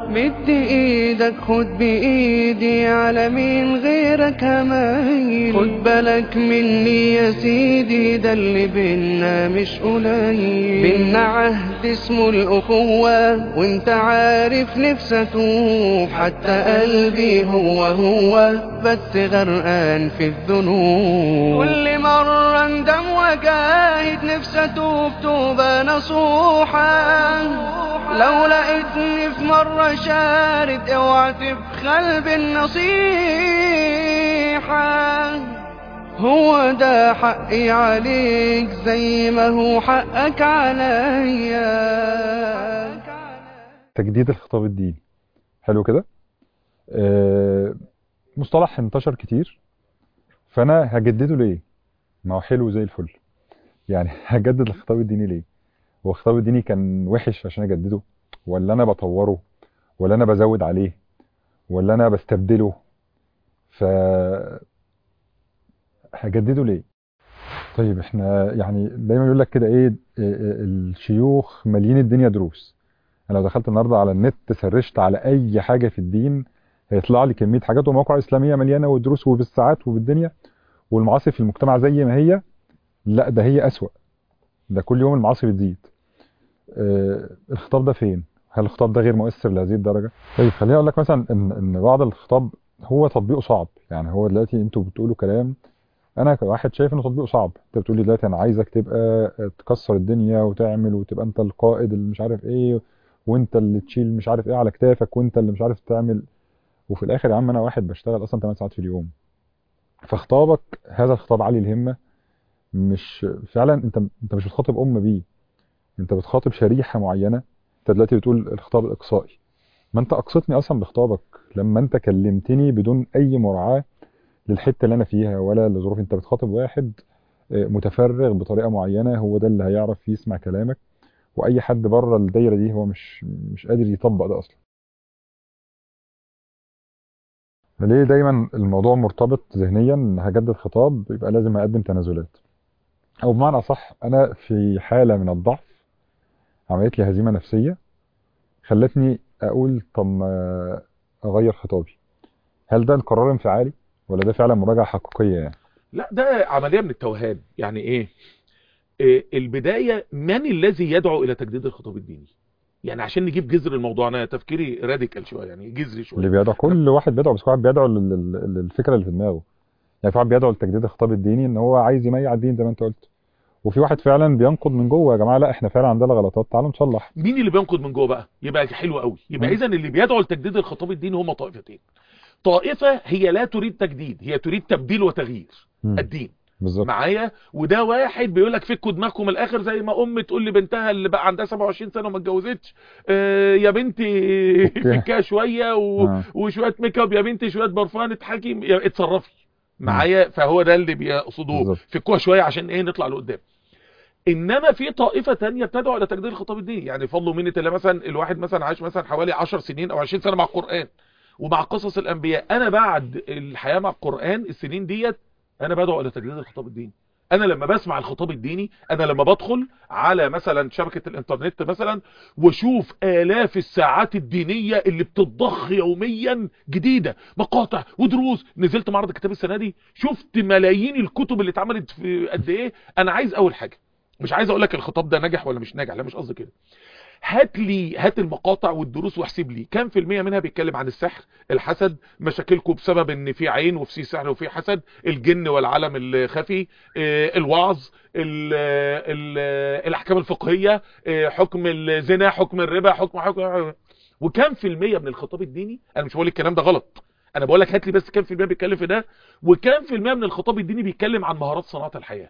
مد ايدك خد بايدي على مين غيرك همايل خد بالك مني يا سيدي ده اللي بينا مش قليل بينا عهد اسمه الاخوة وانت عارف نفسي اتوب حتى قلبي هو هو بس غرقان في الذنوب كل مرة اندم وجاهد نفسي اتوب توبة نصوحة لو لقيتني في مرة شارد اوعى تبخل بالنصيحة هو ده حقي عليك زي ما هو حقك عليا تجديد الخطاب الديني حلو كده آه، مصطلح انتشر كتير فانا هجدده ليه ما هو حلو زي الفل يعني هجدد الخطاب الديني ليه هو الخطاب الديني كان وحش عشان اجدده ولا انا بطوره ولا انا بزود عليه ولا انا بستبدله ف هجدده ليه طيب احنا يعني دايما يقول لك كده ايه اه، اه، الشيوخ مالين الدنيا دروس انا لو دخلت النهارده على النت سرشت على اي حاجه في الدين هيطلع لي كميه حاجات ومواقع اسلاميه مليانه ودروس وبالساعات وبالدنيا والمعاصي في المجتمع زي ما هي لا ده هي اسوأ ده كل يوم المعاصي بتزيد آه، الخطاب ده فين هل الخطاب ده غير مؤثر لهذه الدرجه طيب خليني اقول لك مثلا ان ان بعض الخطاب هو تطبيقه صعب يعني هو دلوقتي انتوا بتقولوا كلام انا كواحد شايف انه تطبيقه صعب انت بتقول لي دلوقتي انا عايزك تبقى تكسر الدنيا وتعمل وتبقى انت القائد اللي مش عارف ايه وانت اللي تشيل مش عارف ايه على كتافك وانت اللي مش عارف تعمل وفي الاخر يا عم انا واحد بشتغل اصلا 8 ساعات في اليوم فخطابك هذا الخطاب عالي الهمه مش فعلا انت انت مش بتخاطب امه بيه انت بتخاطب شريحه معينه انت دلوقتي بتقول الخطاب الاقصائي ما انت اقصتني اصلا بخطابك لما انت كلمتني بدون اي مراعاه للحته اللي انا فيها ولا لظروف انت بتخاطب واحد آه، متفرغ بطريقه معينه هو ده اللي هيعرف يسمع كلامك واي حد بره الدايره دي هو مش مش قادر يطبق ده اصلا ليه دايما الموضوع مرتبط ذهنيا ان هجدد خطاب يبقى لازم اقدم تنازلات او بمعنى صح انا في حاله من الضعف عملت لي هزيمه نفسيه خلتني اقول طب ما اغير خطابي هل ده القرار انفعالي ولا ده فعلا مراجعه حقيقيه يعني لا ده عملية من التوهان يعني ايه إيه البداية من الذي يدعو الى تجديد الخطاب الديني يعني عشان نجيب جذر الموضوع انا تفكيري راديكال شوية يعني جذري اللي شوية بيدعو كل واحد بيدعو بس كل واحد بيدعو لل- لل- للفكره اللي في دماغه يعني في واحد بيدعو لتجديد الخطاب الديني ان هو عايز يميع الدين زي ما انت قلت وفي واحد فعلا بينقد من جوه يا جماعه لا احنا فعلا عندنا غلطات تعالوا نصلح مين اللي بينقد من جوه بقى يبقى حلو قوي يبقى مم. اذا اللي بيدعو لتجديد الخطاب الديني هم طائفتين طائفة هي لا تريد تجديد هي تريد تبديل وتغيير مم. الدين بالظبط معايا وده واحد بيقول لك فكوا دماغكم الاخر زي ما ام تقول لبنتها اللي بقى عندها 27 سنه وما اتجوزتش آه يا بنتي فكيها. فكها شويه و... آه. وشويه ميك اب يا بنتي شويه برفان اضحكي يا- اتصرفي معايا فهو ده اللي بيقصدوه بالظبط. فكوها شويه عشان ايه نطلع لقدام انما في طائفه تانية بتدعو الى تجديد الخطاب الديني يعني فضل ومنه الله مثلا الواحد مثلا عاش مثلا حوالي 10 سنين او 20 سنه مع القران ومع قصص الانبياء انا بعد الحياه مع القران السنين ديت انا بدعو الى تجديد الخطاب الديني انا لما بسمع الخطاب الديني انا لما بدخل على مثلا شبكة الانترنت مثلا واشوف الاف الساعات الدينية اللي بتتضخ يوميا جديدة مقاطع ودروس نزلت معرض الكتاب السنة دي شفت ملايين الكتب اللي اتعملت في قد ايه انا عايز اول حاجة مش عايز اقول لك الخطاب ده نجح ولا مش ناجح لا مش قصدي كده هات لي هات المقاطع والدروس واحسب لي كام في المية منها بيتكلم عن السحر الحسد مشاكلكم بسبب ان في عين وفي سحر وفي حسد الجن والعالم الخفي آه، الوعظ ال ال الاحكام الفقهية آه، حكم الزنا حكم الربا حكم حكم وكام في المية من الخطاب الديني انا مش بقول الكلام ده غلط انا بقول لك هات لي بس كام في المية بيتكلم في ده وكام في المية من الخطاب الديني بيتكلم عن مهارات صناعة الحياة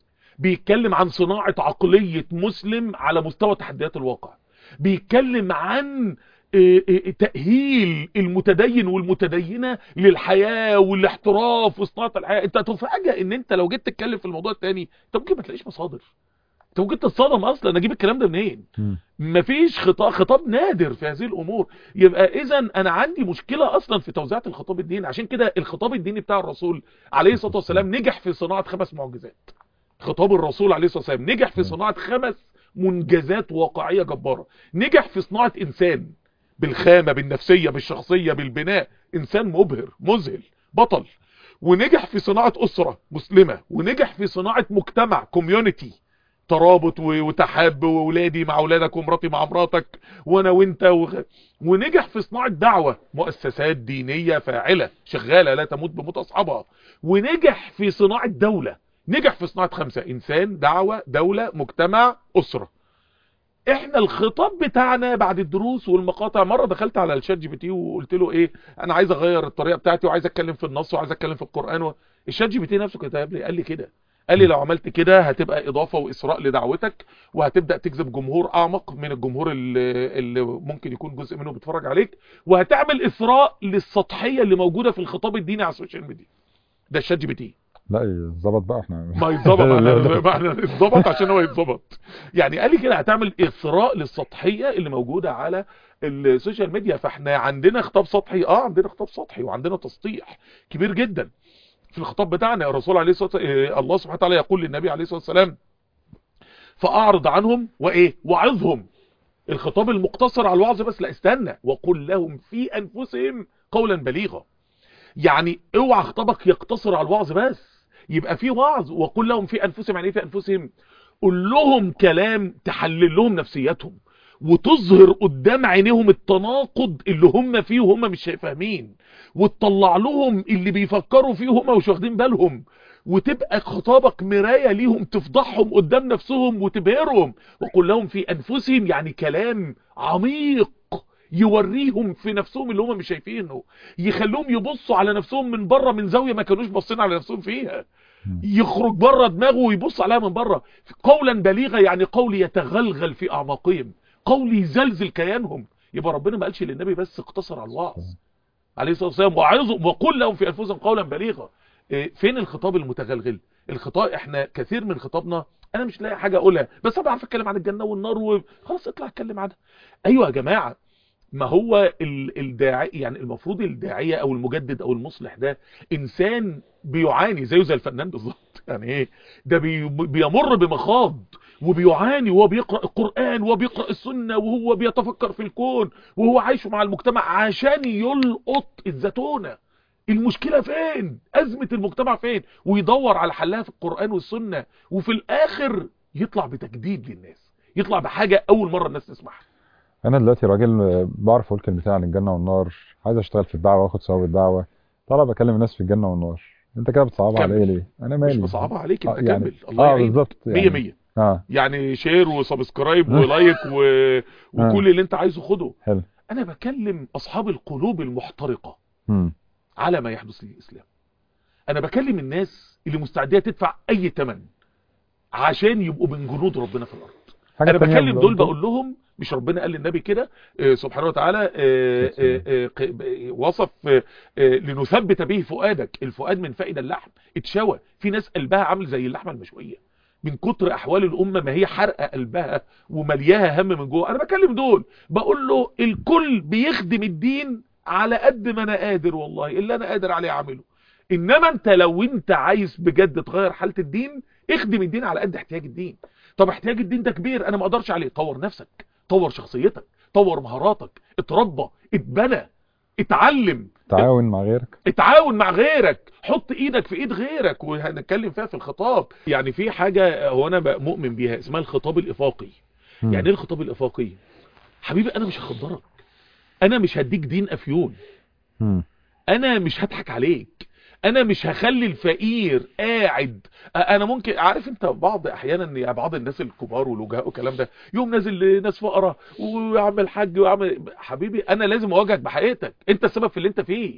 بيتكلم عن صناعة عقلية مسلم على مستوى تحديات الواقع بيتكلم عن آه، آه، تأهيل المتدين والمتدينة للحياة والاحتراف وصناعة الحياة انت هتفاجئ ان انت لو جيت تتكلم في الموضوع التاني انت ممكن ما تلاقيش مصادر انت ممكن تتصدم اصلا اجيب الكلام ده منين مم. مفيش خطاب خطاب نادر في هذه الامور يبقى اذا انا عندي مشكله اصلا في توزيعه الخطاب الديني عشان كده الخطاب الديني بتاع الرسول عليه الصلاه والسلام نجح في صناعه خمس معجزات خطاب الرسول عليه الصلاه والسلام نجح في صناعه خمس منجزات واقعيه جباره نجح في صناعه انسان بالخامة بالنفسية بالشخصية بالبناء انسان مبهر مذهل بطل ونجح في صناعة اسرة مسلمة ونجح في صناعة مجتمع كوميونيتي ترابط و- وتحاب وولادي مع اولادك ومراتي مع مراتك وانا وانت وغ... ونجح في صناعة دعوة مؤسسات دينية فاعلة شغالة لا تموت بموت اصحابها ونجح في صناعة دولة نجح في صناعة خمسة انسان دعوة دولة مجتمع اسرة احنا الخطاب بتاعنا بعد الدروس والمقاطع مرة دخلت على الشات جي بي تي وقلت له ايه انا عايز اغير الطريقة بتاعتي وعايز اتكلم في النص وعايز اتكلم في القرآن و... الشات جي بي تي نفسه كتب لي قال لي كده قال لي لو عملت كده هتبقى اضافة واسراء لدعوتك وهتبدأ تجذب جمهور اعمق من الجمهور اللي, اللي ممكن يكون جزء منه بيتفرج عليك وهتعمل اثراء للسطحية اللي موجودة في الخطاب الديني على السوشيال ميديا ده الشات جي بي تي لا يتظبط بقى احنا ما يتظبط احنا احنا اتظبط عشان هو يتظبط يعني قال لي كده هتعمل اثراء للسطحيه اللي موجوده على السوشيال ميديا فاحنا عندنا خطاب سطحي اه عندنا خطاب سطحي وعندنا تسطيح كبير جدا في الخطاب بتاعنا الرسول عليه الصلاه والسلام الله سبحانه وتعالى يقول للنبي عليه الصلاه والسلام فاعرض عنهم وايه وعظهم الخطاب المقتصر على الوعظ بس لا استنى وقل لهم في انفسهم قولا بليغا يعني اوعى خطابك يقتصر على الوعظ بس يبقى في وعظ وقل لهم في انفسهم يعني ايه في انفسهم قول لهم كلام تحلل لهم نفسياتهم وتظهر قدام عينيهم التناقض اللي هم فيه وهم مش فاهمين وتطلع لهم اللي بيفكروا فيه وهم مش واخدين بالهم وتبقى خطابك مراية ليهم تفضحهم قدام نفسهم وتبهرهم وقل لهم في انفسهم يعني كلام عميق يوريهم في نفسهم اللي هم مش شايفينه يخلوهم يبصوا على نفسهم من بره من زاوية ما كانوش باصين على نفسهم فيها يخرج بره دماغه ويبص عليها من بره قولا بليغا يعني قول يتغلغل في اعماقهم قول يزلزل كيانهم يبقى ربنا ما قالش للنبي بس اقتصر على الوعظ عليه الصلاه والسلام وعظهم وقل لهم في انفسهم قولا بليغا إيه، فين الخطاب المتغلغل الخطاب احنا كثير من خطابنا انا مش لاقي حاجه اقولها بس انا بعرف اتكلم عن الجنه والنار وخلاص اطلع اتكلم عنها ايوه يا جماعه ما هو ال- الداعي يعني المفروض الداعيه او المجدد او المصلح ده انسان بيعاني زيه زي الفنان بالظبط يعني ايه ده بي بيمر بمخاض وبيعاني وهو بيقرأ القرآن وهو بيقرأ السنة وهو بيتفكر في الكون وهو عايش مع المجتمع عشان يلقط الزتونة المشكلة فين أزمة المجتمع فين ويدور على حلها في القرآن والسنة وفي الآخر يطلع بتجديد للناس يطلع بحاجة أول مرة الناس تسمعها انا دلوقتي راجل آه، بعرف اقول كلمتين عن الجنه والنار عايز اشتغل في الدعوه واخد ثواب الدعوه طالع بكلم الناس في الجنه والنار انت كده بتصعبها كمل. عليا ليه انا مش مالي بصعبها عليك انت آه، يعني- كمل الله اه يعينك بالظبط مية يعني مية اه يعني شير وسبسكرايب ولايك و... وكل اللي انت عايزه خده حلو انا بكلم اصحاب القلوب المحترقة امم على ما يحدث للإسلام أنا بكلم الناس اللي مستعدية تدفع أي ثمن عشان يبقوا من جنود ربنا في الأرض حاجه أنا تانية بكلم دول برضه. بقول لهم مش ربنا قال للنبي كده آه، سبحانه وتعالى آه، آه، آه، ق- ب- وصف آه، آه، لنثبت به فؤادك الفؤاد من فائدة اللحم اتشوى في ناس قلبها عامل زي اللحمة المشوية من كتر احوال الامه ما هي حرقه قلبها وملياها هم من جوه انا بكلم دول بقول له الكل بيخدم الدين على قد ما انا قادر والله اللي انا قادر عليه اعمله انما انت لو انت عايز بجد تغير حاله الدين اخدم الدين على قد احتياج الدين طب احتياج الدين ده كبير انا ما اقدرش عليه طور نفسك طور شخصيتك طور مهاراتك اتربى اتبنى اتعلم تعاون مع غيرك اتعاون مع غيرك حط ايدك في ايد غيرك وهنتكلم فيها في الخطاب يعني في حاجة هو انا بقى مؤمن بيها اسمها الخطاب الافاقي مم. يعني ايه الخطاب الافاقي حبيبي انا مش هخدرك انا مش هديك دين افيون مم. انا مش هضحك عليك انا مش هخلي الفقير قاعد أ- انا ممكن عارف انت بعض احيانا يا بعض الناس الكبار والوجهاء والكلام ده يوم نازل لناس فقراء ويعمل حج ويعمل حبيبي انا لازم اواجهك بحقيقتك انت السبب في اللي انت فيه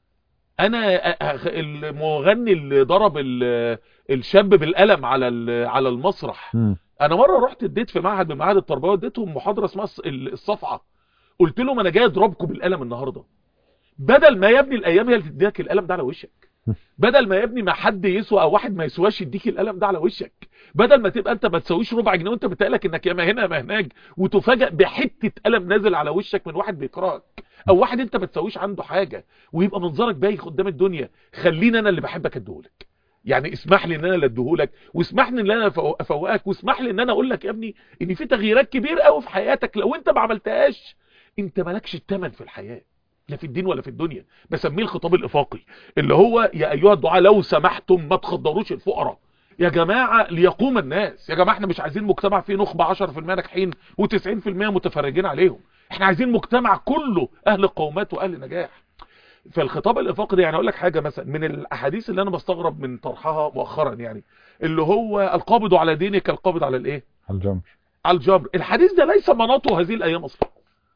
انا أ- أ- المغني اللي ضرب ال- الشاب بالقلم على ال- على المسرح مم. انا مره رحت اديت في معهد من معاهد التربيه اديتهم محاضره اسمها الص- الصفعه قلت لهم انا جاي اضربكم بالقلم النهارده بدل ما يا ابني الايام هي اللي تديك القلم ده على وشك بدل ما يا ابني ما حد يسوى او واحد ما يسواش يديك القلم ده على وشك بدل ما تبقى انت ما تسويش ربع جنيه وانت بتقلك انك يا ما هنا يا ما هناك وتفاجئ بحته قلم نازل على وشك من واحد بيقراك او واحد انت ما تسويش عنده حاجه ويبقى منظرك بايخ قدام الدنيا خليني انا اللي بحبك اديهولك يعني اسمح لي ان انا اللي اديهولك واسمح لي ان انا أفو- افوقك واسمح لي ان انا اقول لك يا ابني ان في تغييرات كبيره قوي في حياتك لو انت ما عملتهاش انت مالكش التمن في الحياة لا في الدين ولا في الدنيا بسميه الخطاب الافاقي اللي هو يا ايها الدعاء لو سمحتم ما تخدروش الفقراء يا جماعة ليقوم الناس يا جماعة احنا مش عايزين مجتمع فيه نخبة 10% ناجحين و90% متفرجين عليهم احنا عايزين مجتمع كله اهل قومات واهل نجاح فالخطاب الافاقي ده يعني اقول لك حاجة مثلا من الاحاديث اللي انا بستغرب من طرحها مؤخرا يعني اللي هو القابض على دينك القابض على الايه الجمر على الجبر الحديث ده ليس مناطه هذه الايام اصلا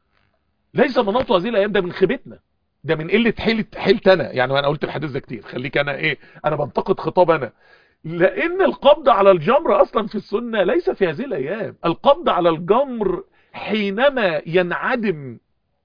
ليس مناطه هذه الايام ده من خيبتنا ده من قله حيله حيلتنا يعني انا قلت الحديث ده كتير خليك انا ايه انا بنتقد خطاب انا لان القبض على الجمر اصلا في السنه ليس في هذه الايام القبض على الجمر حينما ينعدم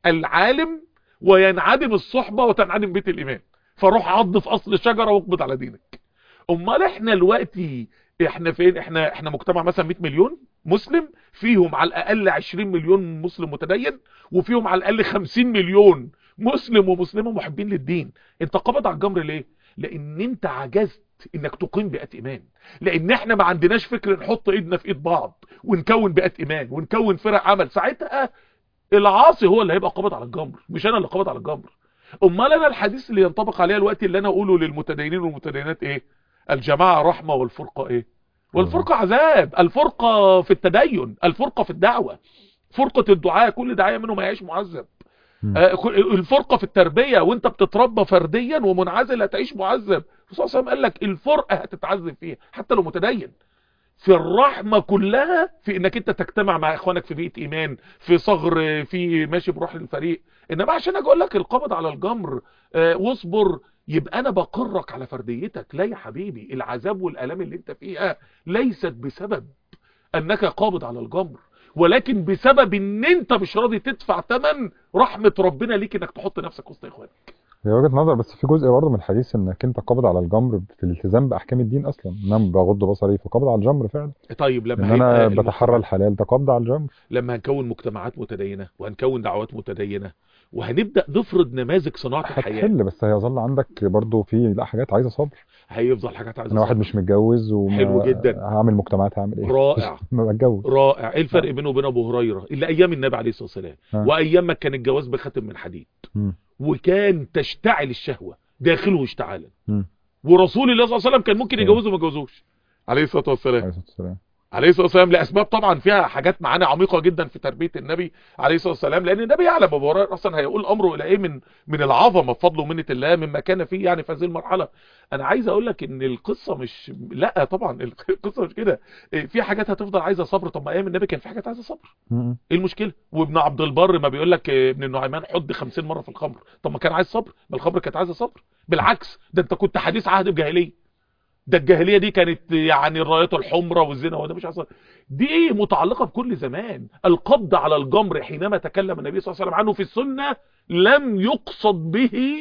العالم وينعدم الصحبه وتنعدم بيت الايمان فروح عض في اصل شجره واقبض على دينك امال احنا دلوقتي احنا فين احنا احنا مجتمع مثلا 100 مليون مسلم فيهم على الاقل 20 مليون مسلم متدين وفيهم على الاقل 50 مليون مسلم ومسلمه محبين للدين انت قبض على الجمر ليه لان انت عجزت انك تقيم بيئه ايمان لان احنا ما عندناش فكر نحط ايدنا في ايد بعض ونكون بيئه ايمان ونكون فرق عمل ساعتها العاصي هو اللي هيبقى قابض على الجمر مش انا اللي قابض على الجمر امال انا الحديث اللي ينطبق عليها الوقت اللي انا اقوله للمتدينين والمتدينات ايه الجماعه رحمه والفرقه اايه والفرقه عذاب الفرقه في التدين الفرقه في الدعوه فرقه الدعاء كل داعيه منهم هيعيش معذب مم. آه، كل- الفرقه في التربيه وانت بتتربى فرديا ومنعزل هتعيش معذب الرسول صلى الله عليه وسلم قال لك الفرقه هتتعذب فيها حتى لو متدين في الرحمة كلها في انك انت تجتمع مع اخوانك في بيئة ايمان في صغر في ماشي بروح للفريق انما عشان اجي اقول لك القبض على الجمر آه، واصبر يبقى انا بقرك على فرديتك لا يا حبيبي العذاب والالام اللي انت فيها ليست بسبب انك قابض على الجمر ولكن بسبب ان انت مش راضي تدفع ثمن رحمة ربنا ليك انك تحط نفسك وسط اخوانك هي وجهة نظر بس في جزء برضه من الحديث انك انت قابض على الجمر في الالتزام باحكام الدين اصلا ان انا بغض بصري فقابض على الجمر فعلا طيب لما ان انا هيبقى بتحرى الحلال ده قبض على الجمر لما هنكون مجتمعات متدينة وهنكون دعوات متدينة وهنبدأ نفرض نماذج صناعة الحياة هتحل بس هيظل عندك برضه في لا حاجات عايزه صبر هيفضل حاجات عايزة انا واحد صبر. مش متجوز وما حلو جدا. هعمل مجتمعات هعمل ايه رائع. ما بتجوز رائع ايه الفرق بينه وبين ابو هريرة اللي ايام النبي عليه الصلاة والسلام ها. وايام ما كان الجواز بختم من حديد مم. وكان تشتعل الشهوة داخله اشتعالا مم. ورسول الله صلى الله عليه وسلم كان ممكن ها. يجوزه وما يجوزوش عليه الصلاة والسلام عليه الصلاه والسلام عليه الصلاه والسلام لاسباب طبعا فيها حاجات معاني عميقه جدا في تربيه النبي عليه الصلاه والسلام لان النبي يعلم ابو هريره اصلا هيقول امره الى ايه من من العظمه بفضل ومنه الله مما كان فيه يعني في هذه المرحله انا عايز اقول لك ان القصه مش لا طبعا القصه مش كده إيه، في حاجات هتفضل عايزه صبر طب ما ايام النبي كان في حاجات عايزه صبر مم. ايه المشكله وابن عبد البر ما بيقول لك إيه، ابن النعيمان حد 50 مره في الخمر طب ما كان عايز صبر ما الخمر كانت عايزه صبر بالعكس ده انت كنت حديث عهد بجاهليه ده الجاهليه دي كانت يعني الرايات الحمراء والزنا وده مش عصر دي متعلقه بكل زمان القبض على الجمر حينما تكلم النبي صلى الله عليه وسلم عنه في السنه لم يقصد به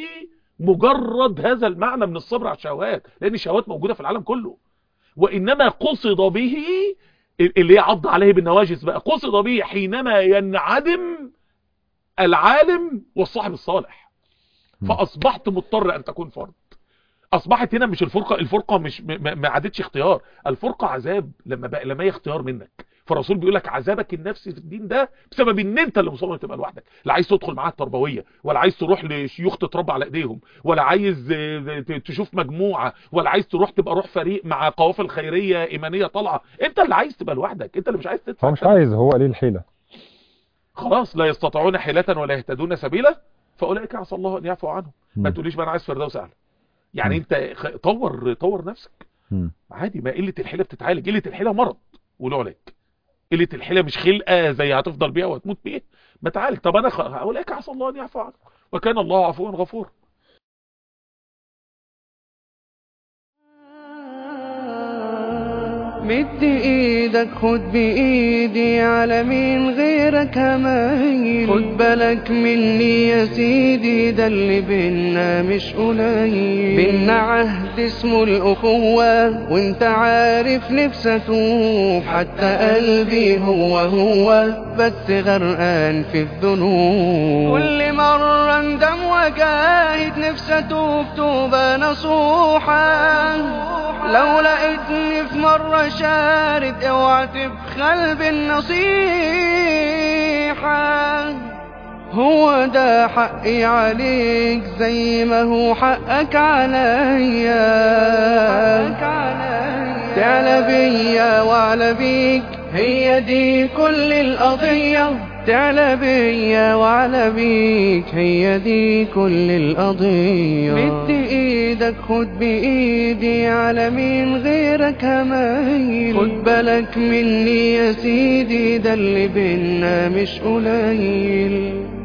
مجرد هذا المعنى من الصبر على الشهوات لان الشهوات موجوده في العالم كله وانما قصد به اللي هي عض عليه بالنواجس بقى قصد به حينما ينعدم العالم والصاحب الصالح م. فاصبحت مضطر ان تكون فرد اصبحت هنا مش الفرقه الفرقه مش م- م- ما عادتش اختيار الفرقه عذاب لما بقى لما هي اختيار منك فالرسول بيقول لك عذابك النفسي في الدين ده بسبب ان انت اللي مصمم تبقى لوحدك لا عايز تدخل معاها التربويه ولا عايز تروح لشيوخ تتربى على ايديهم ولا عايز آه، ت- تشوف مجموعه ولا عايز تروح تبقى روح فريق مع قوافل خيريه ايمانيه طالعه انت اللي عايز تبقى لوحدك انت اللي مش عايز تدفع هو مش الثمن. عايز هو ليه الحيله خلاص لا يستطيعون حيلة ولا يهتدون سبيلا فاولئك عسى الله ان يعفو عنهم ما مم. تقوليش بقى انا عايز فردوس اعلى يعني مم. انت خ- طور طور نفسك مم. عادي ما قله الحيله بتتعالج قله الحيله مرض وله علاج قله الحيله مش خلقه زي هتفضل بيها وهتموت بيها ما تعالج طب انا خ... اولئك عسى الله ان يعفو عنهم وكان الله عفوا غفورا مد ايدك خد بايدي على مين غيرك همايل خد بالك مني يا سيدي ده اللي بينا مش قليل بينا عهد اسمه الاخوة وانت عارف نفسي اتوب حتى قلبي هو هو بس غرقان في الذنوب كل مرة اندم وجاهد نفسي اتوب توبة نصوحة لو لقيتني في مرة شارد اوعى تبخل بالنصيحة هو ده حقي عليك زي ما هو حقك عليا تعلى بيا وعلى بيك هي دي كل القضية تعلى بيا وعلى بيك هي دي كل القضية مد ايدك خد بايدي على مين غيرك همايل خد بالك مني يا سيدي ده اللي بينا مش قليل